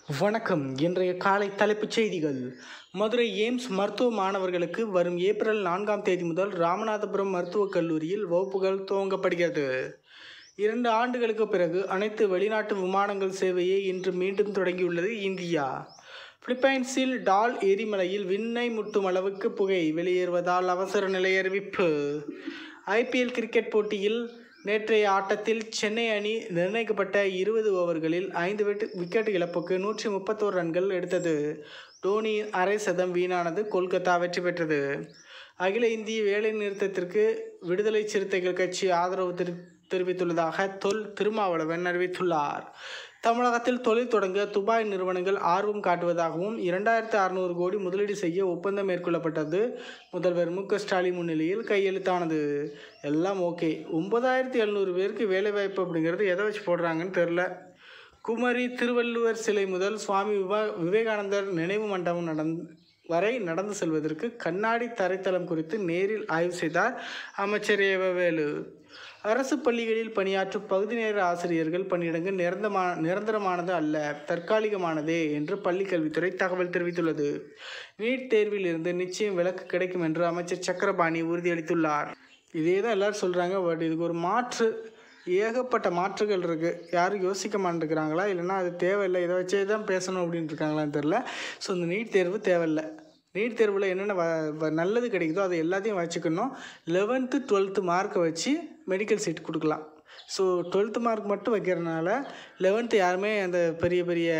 வணக்கம் இன்றைய காலை தலைப்புச் செய்திகள் மதுரை எய்ம்ஸ் மருத்துவ மாணவர்களுக்கு வரும் ஏப்ரல் நான்காம் தேதி முதல் ராமநாதபுரம் மருத்துவக் கல்லூரியில் வகுப்புகள் துவங்கப்படுகிறது இரண்டு ஆண்டுகளுக்கு பிறகு அனைத்து வெளிநாட்டு விமானங்கள் சேவையை இன்று மீண்டும் தொடங்கியுள்ளது இந்தியா பிலிப்பைன்ஸில் டால் எரிமலையில் விண்ணை முட்டும் அளவுக்கு புகை வெளியேறுவதால் அவசர நிலை அறிவிப்பு ஐபிஎல் கிரிக்கெட் போட்டியில் நேற்றைய ஆட்டத்தில் சென்னை அணி நிர்ணயிக்கப்பட்ட இருபது ஓவர்களில் ஐந்து விட்டு விக்கெட் இழப்புக்கு நூற்றி முப்பத்தோரு ரன்கள் எடுத்தது டோனி அரை சதம் வீணானது கொல்கத்தா வெற்றி பெற்றது அகில இந்திய வேலை நிறுத்தத்திற்கு விடுதலை சிறுத்தைகள் கட்சி ஆதரவு தெரி தெரிவித்துள்ளதாக தொல் திருமாவளவன் அறிவித்துள்ளார் தமிழகத்தில் தொழில் தொடங்க துபாய் நிறுவனங்கள் ஆர்வம் காட்டுவதாகவும் இரண்டாயிரத்து அறுநூறு கோடி முதலீடு செய்ய ஒப்பந்தம் மேற்கொள்ளப்பட்டது முதல்வர் மு க ஸ்டாலின் முன்னிலையில் கையெழுத்தானது எல்லாம் ஓகே ஒன்பதாயிரத்தி எழுநூறு பேருக்கு வேலைவாய்ப்பு அப்படிங்கிறது எதை வச்சு போடுறாங்கன்னு தெரில குமரி திருவள்ளுவர் சிலை முதல் சுவாமி விவா விவேகானந்தர் நினைவு மண்டபம் நடந் வரை நடந்து செல்வதற்கு கண்ணாடி தரைத்தளம் குறித்து நேரில் ஆய்வு செய்தார் அமைச்சர் ஏவவேலு அரசு பள்ளிகளில் பணியாற்றும் பகுதி நேர ஆசிரியர்கள் பணியிடங்கள் நிரந்தமா நிரந்தரமானது அல்ல தற்காலிகமானதே என்று பள்ளிக்கல்வித்துறை தகவல் தெரிவித்துள்ளது நீட் தேர்வில் இருந்து நிச்சயம் விலக்கு கிடைக்கும் என்று அமைச்சர் சக்கரபாணி உறுதியளித்துள்ளார் இதே தான் எல்லோரும் சொல்கிறாங்க பட் இதுக்கு ஒரு மாற்று ஏகப்பட்ட மாற்றுகள் இருக்குது யாரும் யோசிக்க மாட்டேங்கிறாங்களா இல்லைன்னா அது தேவையில்லை இதை வச்சே தான் பேசணும் அப்படின்னு இருக்காங்களான்னு தெரில ஸோ இந்த நீட் தேர்வு தேவையில்லை நீட் தேர்வில் என்னென்ன வ வ- நல்லது கிடைக்குதோ அதை எல்லாத்தையும் வச்சுக்கணும் லெவன்த்து டுவெல்த்து மார்க்கை வச்சு மெடிக்கல் சீட் கொடுக்கலாம் ஸோ டுவெல்த்து மார்க் மட்டும் வைக்கிறதுனால லெவன்த்து யாருமே அந்த பெரிய பெரிய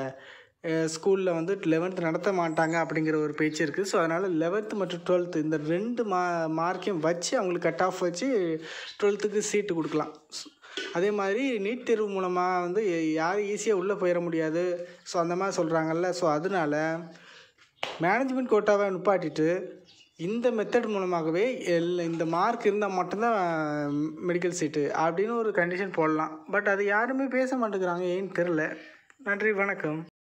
ஸ்கூலில் வந்து லெவன்த்து நடத்த மாட்டாங்க அப்படிங்கிற ஒரு பேச்சு இருக்குது ஸோ அதனால் லெவன்த்து மற்றும் டுவெல்த்து இந்த ரெண்டு மா மார்க்கையும் வச்சு அவங்களுக்கு கட் ஆஃப் வச்சு டுவெல்த்துக்கு சீட்டு கொடுக்கலாம் ஸ்- அதே மாதிரி நீட் தேர்வு மூலமாக வந்து யாரும் ஈஸியாக உள்ளே போயிட முடியாது ஸோ அந்த மாதிரி சொல்கிறாங்கல்ல ஸோ அதனால மேனேஜ்மெண்ட் கோட்டாவை நிப்பாட்டிட்டு இந்த மெத்தட் மூலமாகவே எல் இந்த மார்க் இருந்தால் மட்டும்தான் மெடிக்கல் சீட்டு அப்படின்னு ஒரு கண்டிஷன் போடலாம் பட் அது யாருமே பேச மாட்டேங்கிறாங்க ஏன்னு தெரில நன்றி வணக்கம்